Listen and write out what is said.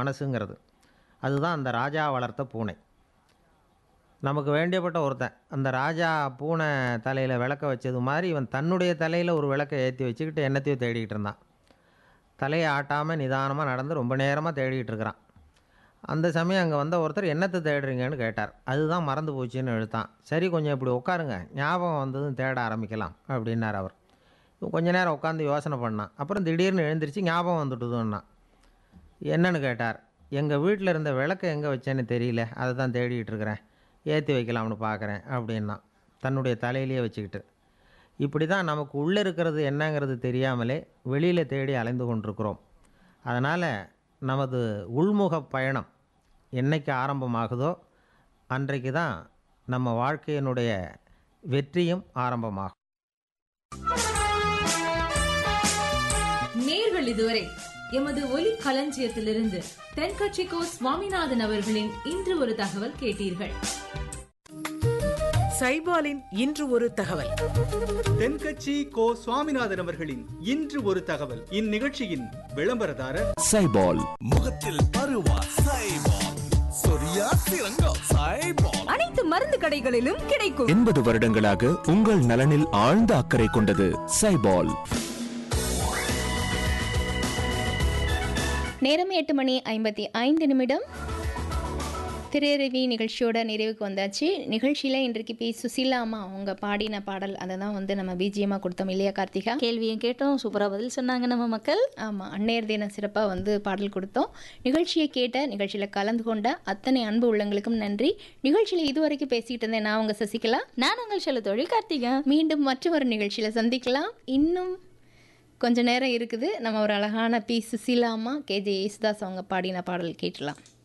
மனசுங்கிறது அதுதான் அந்த ராஜா வளர்த்த பூனை நமக்கு வேண்டியப்பட்ட ஒருத்தன் அந்த ராஜா பூனை தலையில் விளக்க வச்சது மாதிரி இவன் தன்னுடைய தலையில் ஒரு விளக்கை ஏற்றி வச்சுக்கிட்டு என்னத்தையும் தேடிக்கிட்டு இருந்தான் தலையை ஆட்டாமல் நிதானமாக நடந்து ரொம்ப நேரமாக தேடிக்கிட்டு இருக்கிறான் அந்த சமயம் அங்கே வந்த ஒருத்தர் என்னத்தை தேடுறீங்கன்னு கேட்டார் அதுதான் மறந்து போச்சுன்னு எழுத்தான் சரி கொஞ்சம் இப்படி உட்காருங்க ஞாபகம் வந்ததும் தேட ஆரம்பிக்கலாம் அப்படின்னார் அவர் இவன் கொஞ்ச நேரம் உட்காந்து யோசனை பண்ணான் அப்புறம் திடீர்னு எழுந்திரிச்சு ஞாபகம் வந்துட்டுதுன்னா என்னன்னு கேட்டார் எங்கள் வீட்டில் இருந்த விளக்கை எங்கே வச்சேன்னு தெரியல அதை தான் தேடிக்கிட்டு இருக்கிறேன் ஏற்றி வைக்கலாம்னு பார்க்குறேன் அப்படின்னா தன்னுடைய தலையிலேயே வச்சுக்கிட்டு இப்படி தான் நமக்கு உள்ளே இருக்கிறது என்னங்கிறது தெரியாமலே வெளியில் தேடி அலைந்து கொண்டிருக்கிறோம் அதனால் நமது உள்முக பயணம் என்னைக்கு ஆரம்பமாகுதோ அன்றைக்கு தான் நம்ம வாழ்க்கையினுடைய வெற்றியும் ஆரம்பமாகும் நேர்கள் இதுவரை எமது ஒலி களஞ்சியத்திலிருந்து தென்கட்சிக்கோ சுவாமிநாதன் அவர்களின் இன்று ஒரு தகவல் கேட்டீர்கள் சைபாலின் இன்று ஒரு தகவல் தென்கட்சி கோ சுவாமிநாதன் அவர்களின் இன்று ஒரு தகவல் இந்நிகழ்ச்சியின் விளம்பரதாரர் சைபால் முகத்தில் பருவா சைபால் சொரியா சிறங்கம் சைபால் அனைத்து மருந்து கடைகளிலும் கிடைக்கும் எண்பது வருடங்களாக உங்கள் நலனில் ஆழ்ந்த அக்கறை கொண்டது சைபால் நேரம் எட்டு மணி ஐம்பத்தி ஐந்து நிமிடம் திரையரவி நிகழ்ச்சியோட நிறைவுக்கு வந்தாச்சு நிகழ்ச்சியில் இன்றைக்கு பி சுசீலா அம்மா அவங்க பாடின பாடல் அதை தான் வந்து நம்ம பிஜிஎம்மாக கொடுத்தோம் இல்லையா கார்த்திகா கேள்வியும் கேட்டோம் சூப்பரா பதில் சொன்னாங்க நம்ம மக்கள் ஆமாம் அன்னையர் தினம் சிறப்பாக வந்து பாடல் கொடுத்தோம் நிகழ்ச்சியை கேட்ட நிகழ்ச்சியில் கலந்து கொண்ட அத்தனை அன்பு உள்ளங்களுக்கும் நன்றி நிகழ்ச்சியில் இதுவரைக்கும் பேசிகிட்டு இருந்தேன் நான் உங்கள் சசிகலா நான் உங்கள் செல்ல தொழில் கார்த்திகா மீண்டும் மற்றொரு நிகழ்ச்சியில் சந்திக்கலாம் இன்னும் கொஞ்ச நேரம் இருக்குது நம்ம ஒரு அழகான பி சுசீலா அம்மா கேஜே யேசுதாஸ் அவங்க பாடின பாடல் கேட்டலாம்